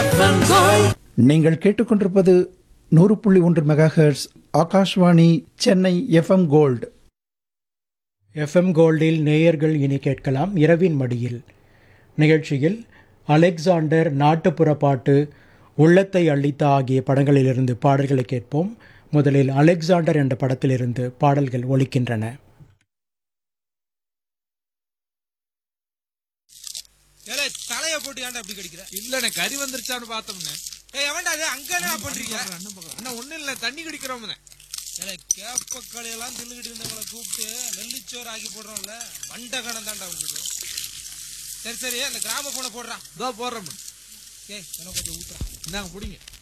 FM gold நீங்கள் கேட்டுக்கொண்டிருப்பது நூறு புள்ளி ஒன்று megahertz Akashvani Chennai FM gold FM கோல்டில் நேயர்கள் இனி கேட்கலாம் இரவின் மடியில் நிகழ்ச்சியில் அலெக்சாண்டர் நாட்டுப்புற பாட்டு உள்ளத்தை அள்ளித்த ஆகிய படங்களிலிருந்து பாடல்களை கேட்போம் முதலில் அலெக்சாண்டர் என்ற படத்திலிருந்து பாடல்கள் ஒலிக்கின்றன ஏலே தலைய போட்டு ஏன்டா அப்படி கடிக்கிற இல்லண்ணே கறி வந்துருச்சான்னு பார்த்தோம்னே ஏய் எவன்டா அது அங்க என்ன பண்றீங்க அண்ணா ஒண்ணும் இல்ல தண்ணி குடிக்கிறோம்னே ஏலே கேப்ப களையெல்லாம் தின்னுகிட்டு இருந்தவங்கள கூப்பிட்டு நெல்லிச்சோறு ஆக்கி போடுறோம்ல வண்ட கணம் தான்டா உங்களுக்கு சரி சரி அந்த கிராம போன போடுறான் இதோ போடுறோம் ஏய் எனக்கு கொஞ்சம் ஊத்துறா இந்தாங்க பிடிங்க